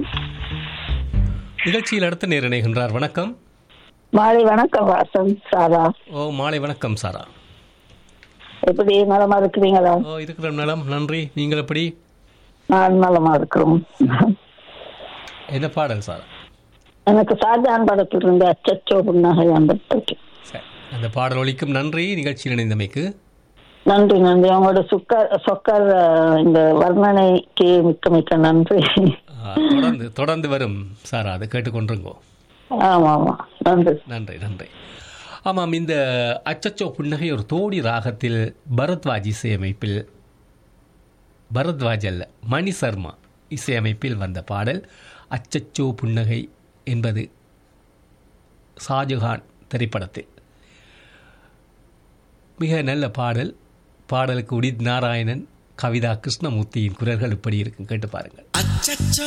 நிகழ்ச்சியில் அடுத்த நேர் இணைகின்றார் வணக்கம் மாலை வணக்கம் வாசன் சாரா ஓ மாலை வணக்கம் சாரா எப்படி நலமா இருக்கிறீங்களா ஓ இருக்கிற நலம் நன்றி நீங்கள் எப்படி நான் நலமா இருக்கிறோம் என்ன பாடல் சாரா எனக்கு ஷாஜான் படத்தில் இருந்து அச்சச்சோ புன்னகை அந்த பாட்டு. சரி அந்த பாடல் ஒலிக்கும் நன்றி நிகழ்ச்சியில் இணைந்தமைக்கு நன்றி நன்றி அவங்களோட சுக்கர் சொக்கர் அஹ், இந்த வர்ணனைக்கு மிக்க மிக்க நன்றி ஆ, தொடர்ந்து தொடர்ந்து வரும் சாரா அதை கேட்டுக்கொண்டிருங்கோ ஆமா ஆமா நன்றி நன்றி நன்றி ஆமாம் இந்த அச்சச்சோ புன்னகை ஒரு தோடி ராகத்தில் பரத்வாஜ் இசையமைப்பில் பரத்வாஜ் அல்ல மணி சர்மா இசையமைப்பில் வந்த பாடல் அச்சச்சோ புன்னகை என்பது ஷாஜகான் திரைப்படத்தில் மிக நல்ல பாடல் பாடலுக்கு உடித் நாராயணன் கவிதா கிருஷ்ணமூர்த்தியின் குரல்கள் இப்படி இருக்கும் கேட்டு பாருங்கள்